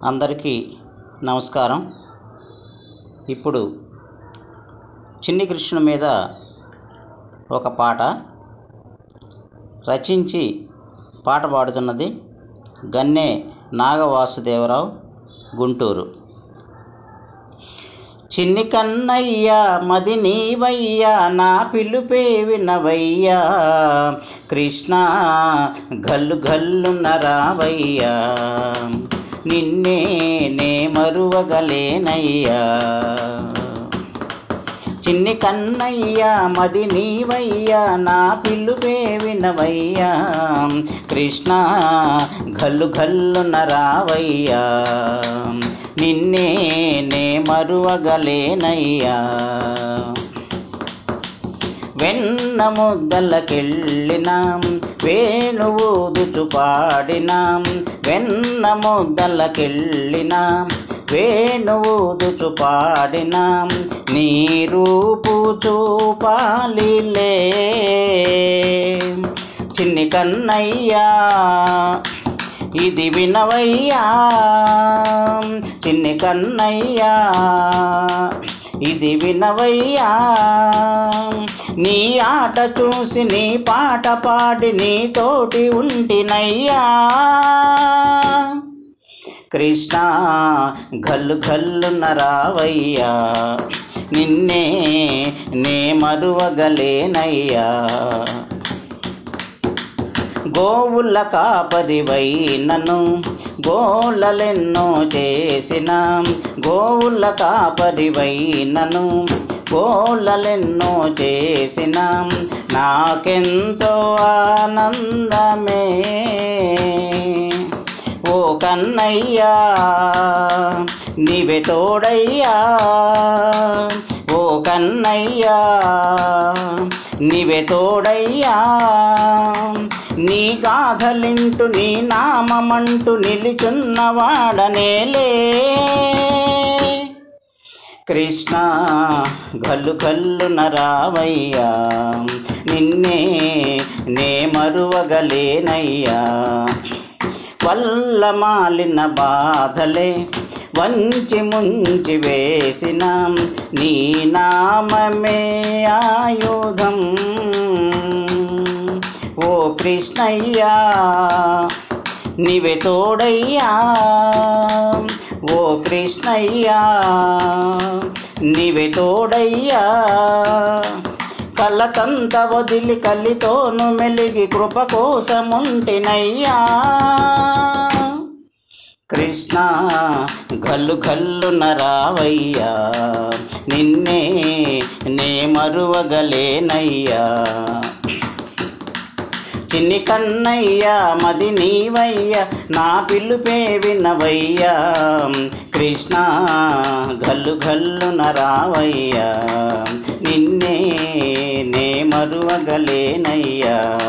అందరికీ నమస్కారం ఇప్పుడు చిన్ని కృష్ణుని మీద ఒక పాట రచించి పాట పాడుతున్నది గన్నె నాగవాసుదేవరావు గుంటూరు చిన్ని కన్నయ్య మది నీవయ్యా నా పిలుపే వినవయ్యా కృష్ణ గల్లు గల్లున రావయ్యా నిన్నే నే మరువగలేనయ్యా చిన్ని కన్నయ్య మది నీవయ్యా నా పిలుపే వినవయ్యా కృష్ణ గల్లు గల్లున రావయ్యా నిన్నే నే మరువగలేనయ్యా వెన్న ముద్దలకెళ్ళినాం వేణువుదుచు పాడినాం వెన్న ముద్దలకెళ్ళినాం వేణువుదుచు పాడినాం నీ రూపు చూపాలిలే చిన్ని కన్నయ్యా ఇది వినవయ్యా చిన్ని కన్నయ్యా ఇది వినవయ్యా నీ ఆట చూసి నీ పాట పాడి నీ తోటి ఉంటినయ్యా కృష్ణ గల్లు గల్లున రావయ్యా నిన్నే నే మరువగలేనయ్యా గోవుల కాపరివై నన్ను గోలలెన్నో చేసిన గోవుల కాపరివై నన్ను గోలలెన్నో చేసిన నాకెంతో ఆనందమే ఓ కన్నయ్యా నీవే తోడయ్యా ఓ కన్నయ్యా నీవే తోడయ్యా నీ గాథలింటూ నీ నామమంటూ నిలుచున్నవాడనేలే కృష్ణ గల్లు గల్లు నరావయ్యా నిన్నే నే మరువగలేనయ్యా వల్ల మాలిన బాధలే వంచి ముంచి వేసిన నీ నామమే ఆయుధం ఓ కృష్ణయ్యా నీవే తోడయ్యా ఓ కృష్ణయ్యా నీవే తోడయ్యా కళ్ళకంత వదిలి కలితోను మెలిగి కృప కోసముంటినయ్యా కృష్ణ గల్లు గల్లు నరావయ్యా నిన్నే నే మరువగలేనయ్యా చిన్ని కన్నయ్యా మది నీవయ్యా నా పిలుపే వినవయ్యా కృష్ణ గల్లు గల్లు నరావయ్యా నిన్నే నే మరువగలేనయ్యా